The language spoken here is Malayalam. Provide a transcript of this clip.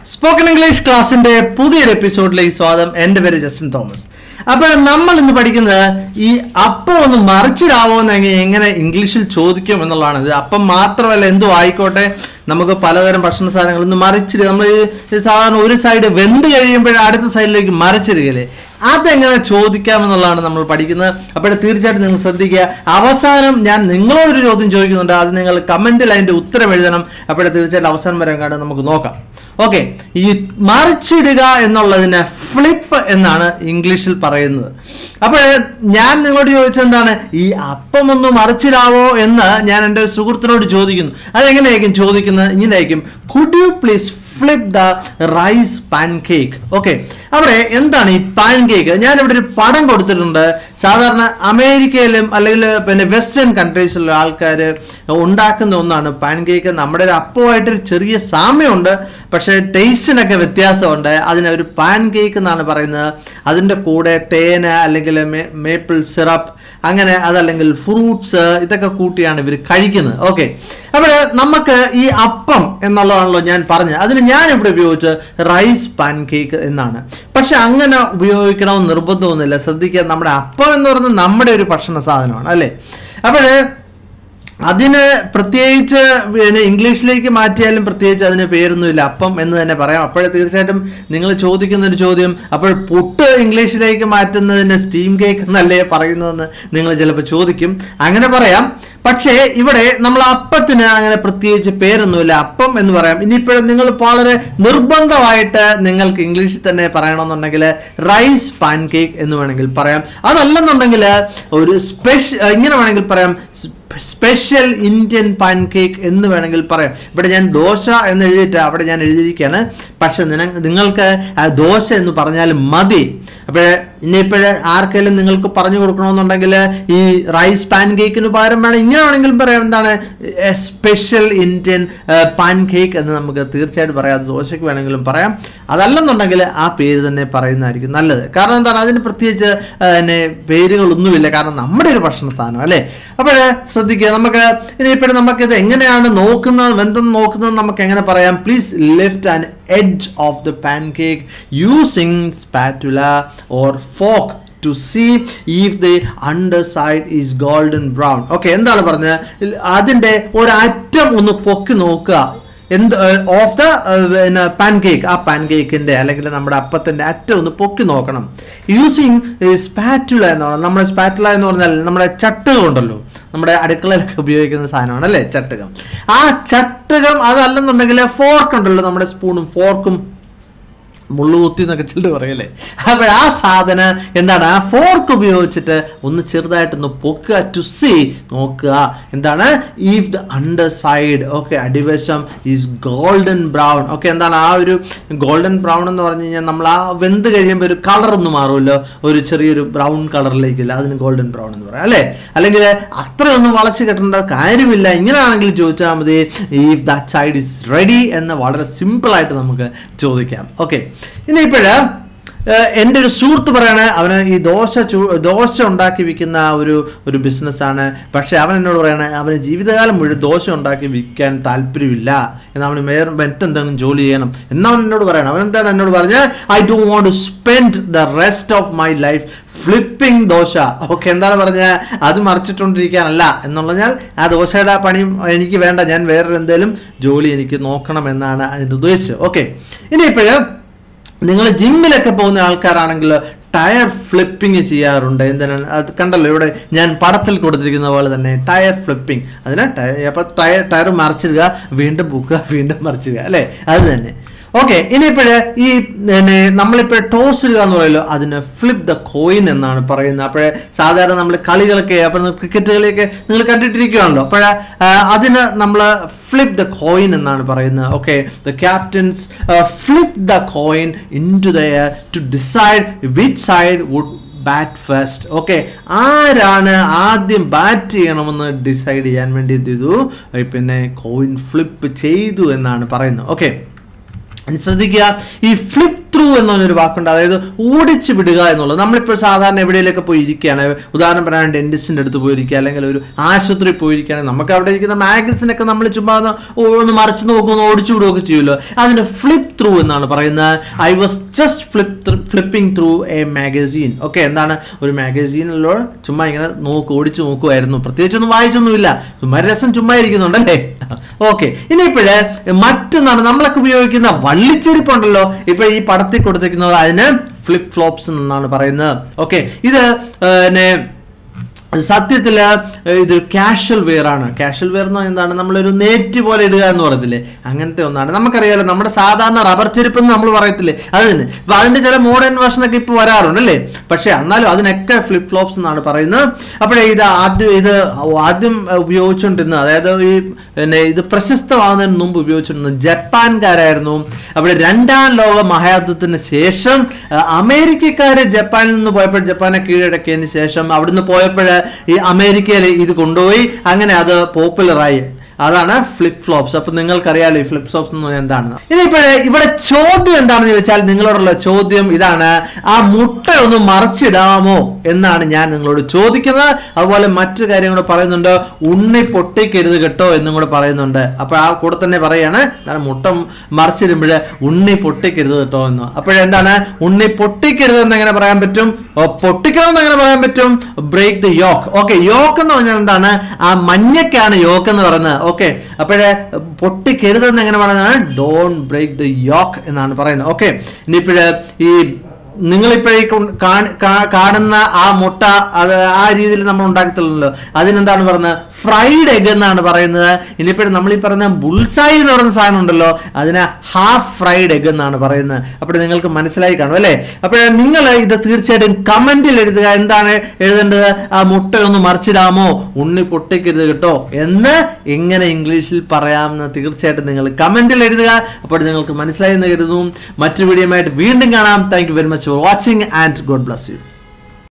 സ്പോക്കൺ ഇംഗ്ലീഷ് ക്ലാസിന്റെ പുതിയൊരു എപ്പിസോഡിലേക്ക് സ്വാഗതം എൻ്റെ പേര് ജസ്റ്റിൻ തോമസ് അപ്പോൾ നമ്മൾ ഇന്ന് പഠിക്കുന്നത് ഈ അപ്പം ഒന്ന് മറിച്ചിടാവോ എന്ന് എങ്ങനെ ഇംഗ്ലീഷിൽ ചോദിക്കും എന്നുള്ളതാണ് ഇത് അപ്പം മാത്രമല്ല എന്തോ ആയിക്കോട്ടെ നമുക്ക് പലതരം ഭക്ഷണ സാധനങ്ങൾ ഒന്ന് മറിച്ചിടുക നമ്മൾ ഈ സാധാരണ ഒരു സൈഡ് വെന്ത് കഴിയുമ്പോൾ അടുത്ത സൈഡിലേക്ക് മറിച്ചിടുകയില്ലേ അതെങ്ങനെ ചോദിക്കാമെന്നുള്ളതാണ് നമ്മൾ പഠിക്കുന്നത് അപ്പോൾ തീർച്ചയായിട്ടും നിങ്ങൾ ശ്രദ്ധിക്കുക അവസാനം ഞാൻ നിങ്ങളോടൊരു ചോദ്യം ചോദിക്കുന്നുണ്ട് അത് നിങ്ങൾ കമൻറ്റിൽ അതിൻ്റെ ഉത്തരം എഴുതണം അപ്പോൾ തീർച്ചയായിട്ടും അവസാനം വരെ കണ്ട് നമുക്ക് നോക്കാം ഓക്കെ ഈ മറിച്ചിടുക എന്നുള്ളതിന് ഫ്ലിപ്പ് എന്നാണ് ഇംഗ്ലീഷിൽ പറയുന്നത് അപ്പോൾ ഞാൻ നിങ്ങളോട് ചോദിച്ചത് എന്താണ് ഈ അപ്പം ഒന്ന് മറിച്ചിടാവോ എന്ന് ഞാൻ എൻ്റെ സുഹൃത്തിനോട് ചോദിക്കുന്നു അതെങ്ങനെയായിരിക്കും ചോദിക്കുന്നത് ഇങ്ങനെയായിരിക്കും could you please flip the rice pancake okay അവിടെ എന്താണ് ഈ പാൻ കേക്ക് ഞാൻ ഇവിടെ ഒരു പടം കൊടുത്തിട്ടുണ്ട് സാധാരണ അമേരിക്കയിലും അല്ലെങ്കിൽ പിന്നെ വെസ്റ്റേൺ കൺട്രീസിലുള്ള ആൾക്കാർ ഉണ്ടാക്കുന്ന ഒന്നാണ് പാൻ കേക്ക് നമ്മുടെ ഒരു അപ്പമായിട്ടൊരു ചെറിയ സാമ്യമുണ്ട് പക്ഷേ ടേസ്റ്റിനൊക്കെ വ്യത്യാസമുണ്ട് അതിനെ ഒരു പാൻ കേക്ക് എന്നാണ് പറയുന്നത് അതിൻ്റെ കൂടെ തേന് അല്ലെങ്കിൽ മേപ്പിൾ സിറപ്പ് അങ്ങനെ അതല്ലെങ്കിൽ ഫ്രൂട്ട്സ് ഇതൊക്കെ കൂട്ടിയാണ് ഇവർ കഴിക്കുന്നത് ഓക്കെ അപ്പോൾ നമുക്ക് ഈ അപ്പം എന്നുള്ളതാണല്ലോ ഞാൻ പറഞ്ഞത് അതിന് ഞാൻ ഇവിടെ ഉപയോഗിച്ച് റൈസ് പാൻ കേക്ക് എന്നാണ് പക്ഷെ അങ്ങനെ ഉപയോഗിക്കണമെന്ന് നിർബന്ധമൊന്നുമില്ല ശ്രദ്ധിക്കുക നമ്മുടെ അപ്പം എന്ന് പറയുന്നത് നമ്മുടെ ഒരു ഭക്ഷണ സാധനമാണ് അല്ലേ അപ്പോൾ അതിന് പ്രത്യേകിച്ച് പിന്നെ ഇംഗ്ലീഷിലേക്ക് മാറ്റിയാലും പ്രത്യേകിച്ച് അതിന് പേരൊന്നുമില്ല അപ്പം എന്ന് തന്നെ പറയാം അപ്പോഴേ തീർച്ചയായിട്ടും നിങ്ങൾ ചോദിക്കുന്ന ഒരു ചോദ്യം അപ്പോൾ പുട്ട് ഇംഗ്ലീഷിലേക്ക് മാറ്റുന്നതിന് സ്റ്റീം കേക്ക് എന്നല്ലേ പറയുന്നതെന്ന് നിങ്ങൾ ചിലപ്പോൾ ചോദിക്കും അങ്ങനെ പറയാം പക്ഷേ ഇവിടെ നമ്മൾ അപ്പത്തിന് അങ്ങനെ പ്രത്യേകിച്ച് പേരൊന്നുമില്ല അപ്പം എന്ന് പറയാം ഇനിയിപ്പോഴും നിങ്ങൾ വളരെ നിർബന്ധമായിട്ട് നിങ്ങൾക്ക് ഇംഗ്ലീഷിൽ തന്നെ പറയണമെന്നുണ്ടെങ്കിൽ റൈസ് പാൻ കേക്ക് എന്ന് വേണമെങ്കിൽ പറയാം അതല്ലെന്നുണ്ടെങ്കിൽ ഒരു സ്പെഷ്യൽ ഇങ്ങനെ വേണമെങ്കിൽ പറയാം സ്പെഷ്യൽ ഇന്ത്യൻ പാൻ കേക്ക് എന്ന് വേണമെങ്കിൽ പറയാം ഇവിടെ ഞാൻ ദോശ എന്ന് എഴുതിയിട്ട് അവിടെ ഞാൻ എഴുതിയിരിക്കുകയാണ് പക്ഷെ നിങ്ങൾക്ക് ദോശ എന്ന് പറഞ്ഞാൽ മതി അപ്പോൾ ഇനിയിപ്പോഴേ ആർക്കെങ്കിലും നിങ്ങൾക്ക് പറഞ്ഞു കൊടുക്കണമെന്നുണ്ടെങ്കിൽ ഈ റൈസ് പാൻ കേക്കിന് പകരം വേണം ഇങ്ങനെ വേണമെങ്കിലും പറയാം എന്താണ് സ്പെഷ്യൽ ഇന്ത്യൻ പാൻ കേക്ക് എന്ന് നമുക്ക് തീർച്ചയായിട്ടും പറയാം അത് ദോശയ്ക്ക് വേണമെങ്കിലും പറയാം അതല്ലെന്നുണ്ടെങ്കിൽ ആ പേര് തന്നെ പറയുന്നതായിരിക്കും നല്ലത് കാരണം എന്താണ് അതിന് പ്രത്യേകിച്ച് പിന്നെ പേരുകളൊന്നുമില്ല കാരണം നമ്മുടെ ഒരു ഭക്ഷണ സാധനം അല്ലേ അപ്പോൾ ശ്രദ്ധിക്കുക നമുക്ക് ഇനിയിപ്പോഴും നമുക്കിത് എങ്ങനെയാണ് നോക്കുന്നത് എന്തെന്ന് നോക്കുന്നത് നമുക്ക് എങ്ങനെ പറയാം please lift and edge of the pancake using spatula or fork to see if the underside is golden brown okay എന്താണ് പറഞ്ഞത് അതിൻ്റെ ഒരറ്റം ഒന്ന് പൊക്കി നോക്കുക എന്ത് ഓഫ് ദ പിന്നെ പാൻ കേക്ക് ആ പാൻ കേക്കിൻ്റെ അല്ലെങ്കിൽ നമ്മുടെ അപ്പത്തിൻ്റെ അറ്റം ഒന്ന് പൊക്കി നോക്കണം യൂസിങ് സ്പാറ്റുല എന്ന് പറഞ്ഞാൽ നമ്മുടെ സ്പാറ്റുല എന്ന് പറഞ്ഞാൽ നമ്മുടെ ചട്ടുകം ഉണ്ടല്ലോ നമ്മുടെ അടുക്കളയിലൊക്കെ ഉപയോഗിക്കുന്ന സാധനമാണ് അല്ലേ ചട്ടുകം ആ ചട്ടുകം അതല്ലെന്നുണ്ടെങ്കിൽ ഫോർക്ക് ഉണ്ടല്ലോ നമ്മുടെ സ്പൂണും ഫോർക്കും മുള്ളുകുത്തി എന്നൊക്കെ ചിലർ പറയല്ലേ അപ്പോൾ ആ സാധനം എന്താണ് ആ ഫോർക്ക് ഉപയോഗിച്ചിട്ട് ഒന്ന് ചെറുതായിട്ടൊന്ന് പൊക്കുക ടു സി നോക്കുക എന്താണ് if the underside okay അടിവശം ഈസ് ഗോൾഡൻ ബ്രൗൺ ഓക്കെ എന്താണ് ആ ഒരു ഗോൾഡൻ ബ്രൗൺ എന്ന് പറഞ്ഞു കഴിഞ്ഞാൽ നമ്മൾ ആ വെന്ത് കഴിയുമ്പോൾ ഒരു കളർ ഒന്ന് മാറുമല്ലോ ഒരു ചെറിയൊരു ബ്രൗൺ കളറിലേക്കില്ല അതിന് ഗോൾഡൻ ബ്രൗൺ എന്ന് പറയാം അല്ലേ അല്ലെങ്കിൽ അത്രയൊന്നും വളച്ച് കെട്ടേണ്ട കാര്യമില്ല ഇങ്ങനെയാണെങ്കിൽ ചോദിച്ചാൽ മതി if that side is ready എന്ന് വളരെ സിമ്പിളായിട്ട് നമുക്ക് ചോദിക്കാം ഓക്കെ ഇനി ഇപ്പോഴ് എൻ്റെ ഒരു സുഹൃത്ത് പറയാണ് അവന് ഈ ദോശ ചൂ ദോശ ഉണ്ടാക്കി വിൽക്കുന്ന ഒരു ഒരു ബിസിനസ്സാണ് പക്ഷേ അവൻ എന്നോട് പറയാണ് അവന് ജീവിതകാലം മുഴുവൻ ദോശ ഉണ്ടാക്കി വിൽക്കാൻ താല്പര്യമില്ല എന്നാൽ അവന് വേറെ മറ്റെന്തെങ്കിലും ജോലി ചെയ്യണം എന്നവൻ എന്നോട് പറയണം അവൻ എന്താണ് എന്നോട് പറഞ്ഞ് ഐ ഡോ want to spend the rest of my life flipping dosa okay എന്താണ് പറഞ്ഞത് അത് മറിച്ചിട്ടുകൊണ്ടിരിക്കാനല്ല എന്ന് പറഞ്ഞാൽ ആ ദോശയുടെ പണിയും എനിക്ക് വേണ്ട ഞാൻ വേറൊരു എന്തെങ്കിലും ജോലി എനിക്ക് നോക്കണം എന്നാണ് അതിൻ്റെ ഉദ്ദേശിച്ചത് ഓക്കെ ഇനിയിപ്പോഴും നിങ്ങൾ ജിമ്മിലൊക്കെ പോകുന്ന ആൾക്കാരാണെങ്കിൽ ടയർ ഫ്ലിപ്പിംഗ് ചെയ്യാറുണ്ട് എന്തിനാണ് അത് കണ്ടല്ലോ ഇവിടെ ഞാൻ പടത്തിൽ കൊടുത്തിരിക്കുന്ന പോലെ തന്നെ ടയർ ഫ്ലിപ്പിംഗ് അതിന് അപ്പോൾ ടയർ ടയർ മറിച്ചിടുക വീണ്ടും ബുക്കുക വീണ്ടും മറിച്ചിടുക അല്ലേ അത് തന്നെ ഓക്കെ ഇനിയിപ്പോഴ് ഈ പിന്നെ നമ്മളിപ്പോൾ ടോസ് ഇടുക എന്ന് പറയുമല്ലോ അതിന് ഫ്ലിപ്പ് ദ കോയിൻ എന്നാണ് പറയുന്നത് അപ്പോഴേ സാധാരണ നമ്മൾ കളികളൊക്കെ അപ്പം ക്രിക്കറ്റ് കളിയൊക്കെ നിങ്ങൾ കണ്ടിട്ടിരിക്കുകയാണല്ലോ അപ്പോൾ അതിന് നമ്മൾ ഫ്ലിപ്പ് ദ കോയിൻ എന്നാണ് പറയുന്നത് okay the captains flip the coin into the air to decide which side would bat first okay ആരാണ് ആദ്യം ബാറ്റ് ചെയ്യണമെന്ന് ഡിസൈഡ് ചെയ്യാൻ വേണ്ടി എന്ത് ചെയ്തു പിന്നെ കോയിൻ ഫ്ലിപ്പ് ചെയ്തു എന്നാണ് പറയുന്നത് ഓക്കെ ശ്രദ്ധിക്കുക ഈ ഫ്ലിപ്പ് ത്രൂ എന്നൊരു വാക്കുണ്ട് അതായത് ഓടിച്ചു വിടുക എന്നുള്ളത് നമ്മളിപ്പോൾ സാധാരണ എവിടെയെങ്കിലൊക്കെ പോയി ഇരിക്കുകയാണ് ഉദാഹരണം പറയാൻ ഡെന്റിസ്റ്റിൻ്റെ അടുത്ത് പോയിരിക്കുക അല്ലെങ്കിൽ ഒരു ആശുപത്രി പോയിരിക്കുകയാണെങ്കിൽ നമുക്ക് അവിടെ ഇരിക്കുന്ന മാഗസിനൊക്കെ നമ്മൾ ചുമ്മാ ഒന്ന് ഓ- ഒന്ന് മറിച്ച് നോക്കുന്നു ഓടിച്ചു വിടുകയൊക്കെ ചെയ്യുമല്ലോ അതിന് ഫ്ലിപ്പ് ത്രൂ എന്നാണ് പറയുന്നത് I was just flip flipping through a magazine okay എന്താണ് ഒരു മാഗസീനിലോ ചുമ്മാ ഇങ്ങനെ നോക്ക് ഓടിച്ചു നോക്കുമായിരുന്നു പ്രത്യേകിച്ചൊന്നും വായിച്ചൊന്നുമില്ല ചുമ്മാ രസം ചുമ്മാ ഇരിക്കുന്നുണ്ടല്ലേ ഓക്കെ ഇനിയിപ്പോഴേ മറ്റൊന്നാണ് നമ്മളൊക്കെ ഉപയോഗിക്കുന്ന വള്ളിച്ചെരുപ്പുണ്ടല്ലോ ഇപ്പൊ ഈ പടത്തിൽ കൊടുത്തിരിക്കുന്നത് അതിന് ഫ്ലിപ്പ് ഫ്ലോപ്സ് എന്നാണ് പറയുന്നത് ഓക്കെ ഇത് ഏർ, പിന്നെ സത്യത്തിൽ ഇത് കാഷ്വൽ വെയർ ആണ് കാഷ്വൽ വെയർ എന്ന് പറഞ്ഞാൽ എന്താണ് നമ്മളൊരു നെറ്റ് പോലെ ഇടുക എന്ന് പറയത്തില്ലേ അങ്ങനത്തെ ഒന്നാണ് നമുക്കറിയാലോ നമ്മുടെ സാധാരണ റബ്ബർ ചെരുപ്പ് എന്ന് നമ്മൾ പറയത്തില്ലേ അത് തന്നെ അപ്പൊ അതിന്റെ ചില മോഡേൺ വേർഷനൊക്കെ ഇപ്പോൾ വരാറുണ്ട് അല്ലേ പക്ഷേ എന്നാലും അതിനൊക്കെ ഫ്ലിപ്പ് ഫ്ലോപ്സ് എന്നാണ് പറയുന്നത് അപ്പോഴേ ഇത് ആദ്യം ഇത് ആദ്യം ഉപയോഗിച്ചുകൊണ്ടിരുന്നത് അതായത് ഈ പിന്നെ ഇത് പ്രശസ്തമാകുന്നതിന് മുമ്പ് ഉപയോഗിച്ചിരുന്നത് ജപ്പാൻകാരായിരുന്നു അവിടെ രണ്ടാം ലോക മഹായുദ്ധത്തിന് ശേഷം ആ, അമേരിക്കക്കാര് ജപ്പാനിൽ നിന്ന് പോയപ്പോൾ ജപ്പാനെ കീഴടക്കിയതിന് ശേഷം അവിടുന്ന് പോയപ്പോൾ ഈ അമേരിക്കയിൽ ഇത് കൊണ്ടുപോയി അങ്ങനെ അത് പോപ്പുലറായി അതാണ് ഫ്ലിപ്പ് ഫ്ലോപ്സ് അപ്പൊ നിങ്ങൾക്കറിയാലോ ഈ ഫ്ലിപ്പ് ഫ്ലോപ്സ് എന്ന് പറഞ്ഞാൽ എന്താണെന്ന് ഇനിയിപ്പോഴേ ഇവിടെ ചോദ്യം എന്താണെന്ന് ചോദിച്ചാൽ നിങ്ങളോടുള്ള ചോദ്യം ഇതാണ് ആ മുട്ട ഒന്ന് മറിച്ചിടാമോ എന്നാണ് ഞാൻ നിങ്ങളോട് ചോദിക്കുന്നത് അതുപോലെ മറ്റു കാര്യങ്ങൾ പറയുന്നുണ്ട് ഉണ്ണി പൊട്ടിക്കരുത് കേട്ടോ എന്നും കൂടെ പറയുന്നുണ്ട് അപ്പൊ ആ കൂടെ തന്നെ പറയാണ് എന്താണ് മുട്ട മറിച്ചിടുമ്പോൾ ഉണ്ണി പൊട്ടിക്കരുത് കേട്ടോ എന്ന് അപ്പോഴെന്താണ് ഉണ്ണി പൊട്ടിക്കരുത് എന്ന് എങ്ങനെ പറയാൻ പറ്റും ഓ, പൊട്ടിക്കണം എന്ന് എങ്ങനെ പറയാൻ പറ്റും break the yolk okay yolk എന്ന് പറഞ്ഞാൽ എന്താണ് ആ മഞ്ഞക്കാണ് യോക്ക് എന്ന് പറയുന്നത് ഓക്കെ അപ്പോഴേ പൊട്ടിക്കരുത് എന്ന് എങ്ങനെ പറയുന്നതാണ് ഡോൺ ബ്രേക്ക് ദി യോക്ക് എന്നാണ് പറയുന്നത് ഓക്കെ ഇനിയിപ്പോഴേ ഈ നിങ്ങളിപ്പോഴേ കാണുന്ന ആ മുട്ട അത് ആ രീതിയിൽ നമ്മൾ ഉണ്ടാക്കത്തില്ലല്ലോ അതിനെന്താണ് പറയുന്നത് ഫ്രൈഡ് എഗ് എന്നാണ് പറയുന്നത് ഇനിയിപ്പോഴും നമ്മൾ ഈ പറയുന്ന ബുൾസായി എന്ന് പറയുന്ന സാധനം ഉണ്ടല്ലോ അതിന് ഹാഫ് ഫ്രൈഡ് എഗ് എന്നാണ് പറയുന്നത് അപ്പോൾ നിങ്ങൾക്ക് മനസ്സിലായി കാണും അല്ലേ അപ്പോൾ നിങ്ങൾ ഇത് തീർച്ചയായിട്ടും കമന്റിൽ എഴുതുക എന്താണ് എഴുതേണ്ടത് ആ മുട്ട ഒന്ന് മറിച്ചിടാമോ ഉണ്ണി പൊട്ടിക്കരുത് കേട്ടോ എന്ന് എങ്ങനെ ഇംഗ്ലീഷിൽ പറയാമെന്ന് തീർച്ചയായിട്ടും നിങ്ങൾ കമന്റിൽ എഴുതുക അപ്പോൾ നിങ്ങൾക്ക് മനസ്സിലായി എന്ന് കരുതുന്നു മറ്റു വീഡിയോയുമായിട്ട് വീണ്ടും കാണാം thank you very much for watching and God bless U